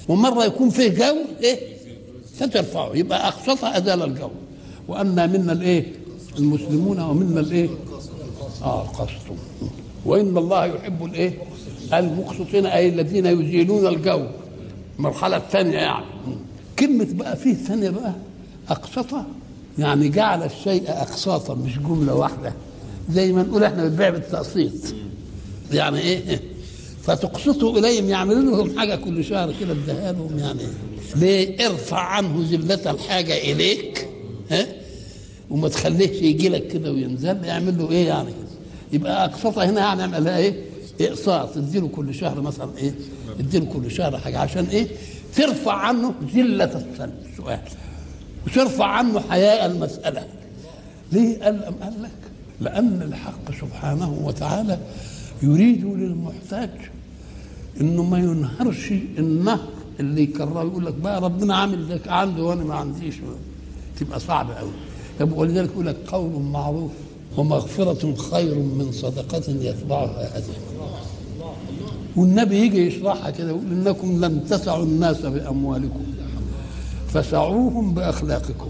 ومره يكون فيه جو ايه فترفعه يبقى اقسطها ازال الجو وانا منا الايه المسلمون ومنا الايه اه القسط وان الله يحب الايه المقسطين اي الذين يزيلون الجو المرحله الثانيه يعني كلمه بقى فيه ثانيه بقى اقسطه يعني جعل الشيء اقساطا مش جمله واحده زي ما نقول احنا بنبيع بالتقسيط يعني ايه فتقسطوا اليهم يعملوا لهم حاجه كل شهر كده اديها لهم يعني ليه ارفع عنه ذله الحاجه اليك ها وما تخليهش يجي لك كده وينزل يعمل له ايه يعني كده يبقى اقسطها هنا يعني يعملها ايه اقساط تديله كل شهر مثلا ايه اديله كل شهر حاجه عشان ايه ترفع عنه ذله السؤال وترفع عنه حياء المساله ليه قال أم قال لك لان الحق سبحانه وتعالى يريد للمحتاج انه ما ينهرش النهر اللي يكرره يقول لك بقى ربنا عامل ذاك عندي وانا ما عنديش تبقى صعبه قوي طب ولذلك يقول لك قول معروف ومغفرة خير من صدقة يتبعها أذى والنبي يجي يشرحها كده يقول إنكم لن تسعوا الناس بأموالكم فسعوهم بأخلاقكم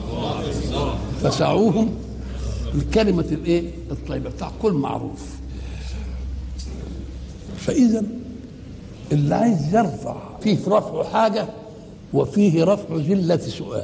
فسعوهم الكلمة الإيه الطيبة بتاع كل معروف فإذا اللي عايز يرفع فيه رفع حاجة وفيه رفع ذلة سؤال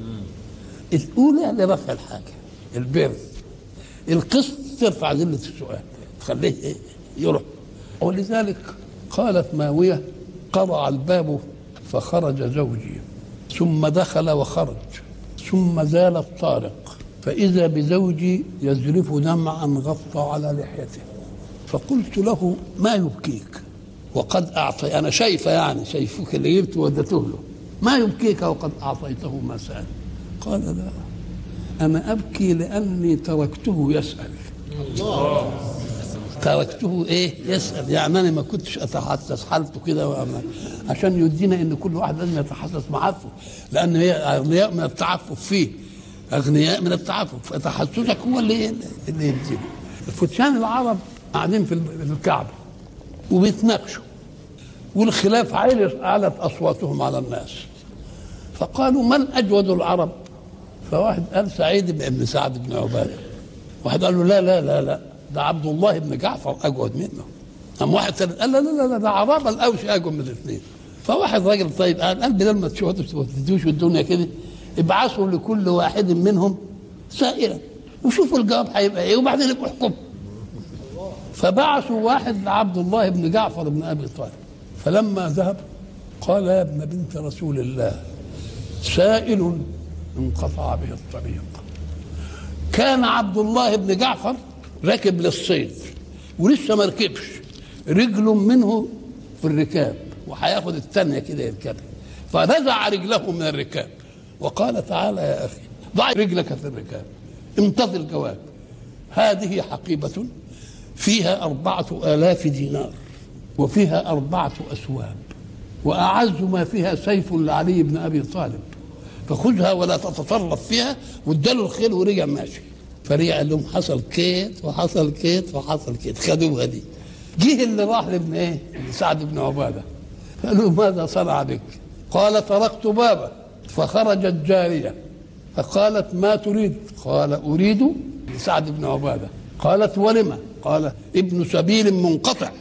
الأولى لرفع الحاجة البر القسط ترفع ذلة السؤال تخليه إيه؟ يروح ولذلك قالت ماوية قرع الباب فخرج زوجي ثم دخل وخرج ثم زال الطارق فإذا بزوجي يزرف دمعا غطى على لحيته فقلت له ما يبكيك وقد أعطي أنا شايفة يعني شايفك اللي جبت ودته له ما يبكيك وقد أعطيته ما سأل قال لا أنا أبكي لأني تركته يسأل الله تركته ايه يسال يعني انا ما كنتش اتحسس حالته كده وأنا عشان يدينا ان كل واحد لازم يتحسس معفه لان هي اغنياء من التعفف فيه اغنياء من التعفف فتحسسك هو اللي اللي يدينا فتيان العرب قاعدين في الكعبه وبيتناقشوا والخلاف علت اصواتهم على الناس فقالوا من اجود العرب فواحد قال سعيد بن سعد بن عباده واحد قال له لا لا لا لا ده عبد الله بن جعفر اجود منه قام واحد ثالث قال لا لا لا ده عرب الاوشي اجود من الاثنين فواحد راجل طيب قال قال بدل ما تدوش الدنيا كده ابعثوا لكل واحد منهم سائلا وشوفوا الجواب هيبقى ايه وبعدين يبقوا احكموا فبعثوا واحد لعبد الله بن جعفر بن ابي طالب فلما ذهب قال يا ابن بنت رسول الله سائل انقطع به الطريق كان عبد الله بن جعفر راكب للصيد ولسه ما ركبش رجل منه في الركاب وهياخد الثانيه كده يركبها فنزع رجله من الركاب وقال تعالى يا اخي ضع رجلك في الركاب انتظر الجواب هذه حقيبة فيها أربعة آلاف دينار وفيها أربعة أسواب وأعز ما فيها سيف لعلي بن أبي طالب فخذها ولا تتطرف فيها واداله الخيل ورجع ماشي فرجع قال لهم حصل كيت وحصل كيت وحصل كيت خدوها دي جه اللي راح لابن ايه سعد بن عباده قال له ماذا صنع بك قال تركت بابا فخرجت جاريه فقالت ما تريد قال اريد سعد بن عباده قالت ولم قال ابن سبيل منقطع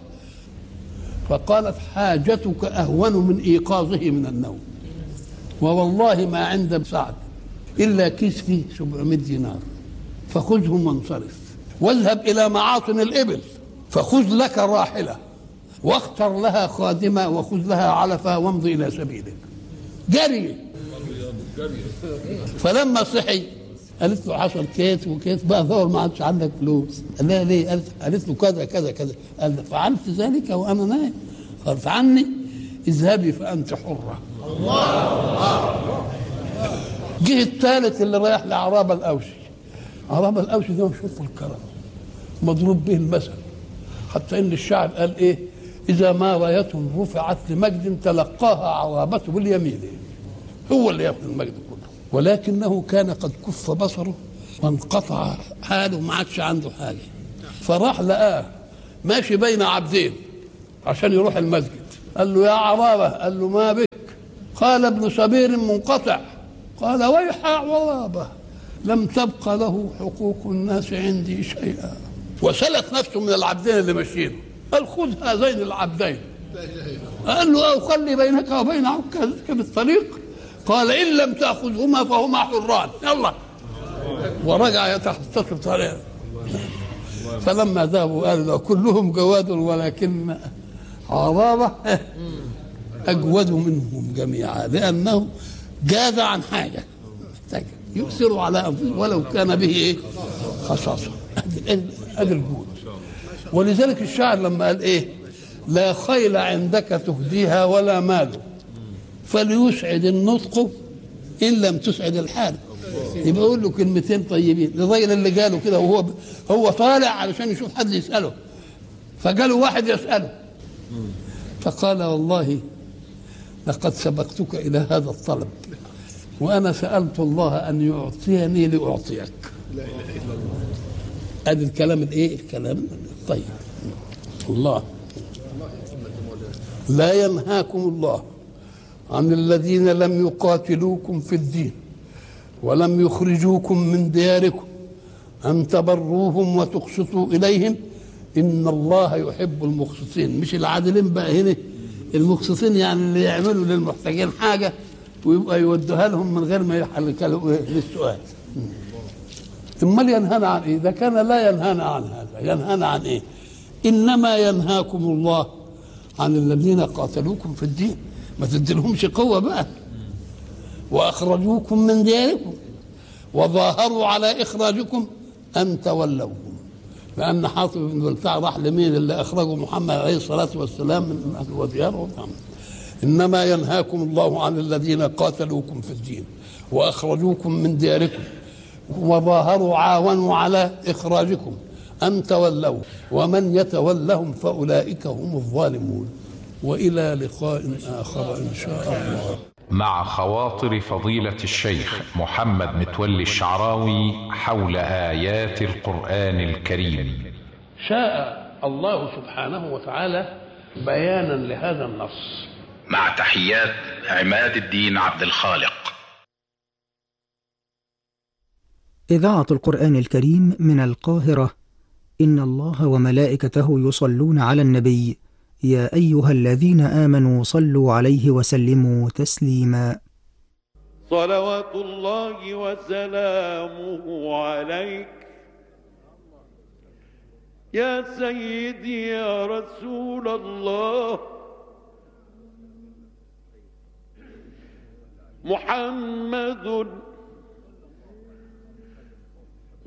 فقالت حاجتك اهون من ايقاظه من النوم ووالله ما عند سعد الا كيس فيه 700 دينار فخذهم وانصرف واذهب الى معاطن الابل فخذ لك راحله واختر لها خادمه وخذ لها علفه وامض الى سبيلك جري فلما صحي قالت له حصل كيت وكيت بقى ظهر ما عادش عندك فلوس قال لها ليه؟ قالت, قالت له كذا كذا كذا قال فعلت ذلك وانا نايم قالت عني اذهبي فانت حره جه الثالث اللي رايح لعرابه الاوشي عرابه الاوشي ده مشهور في الكرم مضروب به المثل حتى ان الشاعر قال ايه اذا ما رايه رفعت لمجد تلقاها عرابته باليمين هو اللي ياخذ المجد كله ولكنه كان قد كف بصره وانقطع حاله ما عادش عنده حاجه فراح لقاه ماشي بين عبدين عشان يروح المسجد قال له يا عرابة قال له ما بك قال ابن سبير منقطع قال ويح عرابة لم تبق له حقوق الناس عندي شيئا وسلت نفسه من العبدين اللي ماشيين قال خذ هذين العبدين قال له او خلي بينك وبين عكازك بالطريق قال ان لم تاخذهما فهما حران يلا ورجع يتحسس بطريقه فلما ذهبوا قالوا له كلهم جواد ولكن عرابه اجود منهم جميعا لانه جاز عن حاجه محتاج يؤثر على انفسه ولو كان به ايه خصاصه ادي الجود ولذلك الشاعر لما قال ايه لا خيل عندك تهديها ولا مال فليسعد النطق ان لم تسعد الحال يبقى يقول له كلمتين طيبين للراجل اللي قاله كده وهو هو طالع علشان يشوف حد يساله فقالوا واحد يساله فقال والله لقد سبقتك الى هذا الطلب وانا سالت الله ان يعطيني لاعطيك لا اله الا الله ادي الكلام الايه الكلام الطيب الله لا ينهاكم الله عن الذين لم يقاتلوكم في الدين ولم يخرجوكم من دياركم أن تبروهم وتقسطوا إليهم إن الله يحب المقسطين مش العادلين بقى هنا المقسطين يعني اللي يعملوا للمحتاجين حاجة ويبقى يودوها لهم من غير ما يحلوا للسؤال امال ينهانا عن ايه؟ ده كان لا ينهانا عن هذا، ينهانا عن ايه؟ انما ينهاكم الله عن الذين قاتلوكم في الدين، ما تديلهمش قوه بقى. واخرجوكم من دياركم وظاهروا على اخراجكم ان تولوهم. لان حاطب بن بلتع راح لمين اللي اخرجوا محمد عليه الصلاه والسلام من اهل ودياره انما ينهاكم الله عن الذين قاتلوكم في الدين واخرجوكم من دياركم وظاهروا عاونوا على إخراجكم أن تولوا ومن يتولهم فأولئك هم الظالمون وإلى لقاء آخر إن شاء الله مع خواطر فضيلة الشيخ محمد متولي الشعراوي حول آيات القرآن الكريم شاء الله سبحانه وتعالى بيانا لهذا النص مع تحيات عماد الدين عبد الخالق إذاعة القرآن الكريم من القاهرة إن الله وملائكته يصلون على النبي يا أيها الذين آمنوا صلوا عليه وسلموا تسليما صلوات الله وسلامه عليك يا سيدي يا رسول الله محمد